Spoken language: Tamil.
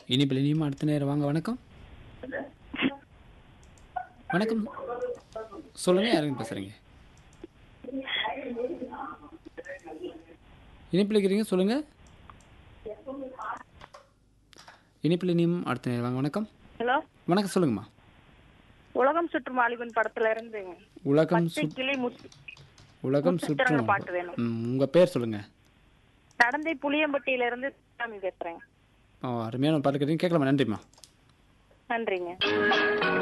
இனிப்பில் இனியும் அடுத்த நேரம் வாங்க வணக்கம் வணக்கம் சொல்லுங்க யாருங்க பேசுறீங்க இனிப்பில் இருக்கிறீங்க சொல்லுங்க இனிப்பில் இனியும் அடுத்த நேரம் வாங்க வணக்கம் ஹலோ வணக்கம் சொல்லுங்கம்மா உலகம் சுற்றும் வாலிபன் படத்துல இருந்து உலகம் பச்சை சுத் கிளி முத்து உலகம் முத்துச்சித்திரங்க சுற்றும் பாட்டு வேணும் ம், உங்க பேர் சொல்லுங்க நடந்தை புளியம்பட்டியில இருந்து சாமி பேசுறேன் ஓ அருமையான ஒரு பாட்டு கேட்டீங்க கேட்கலாமா நன்றிம்மா நன்றிங்க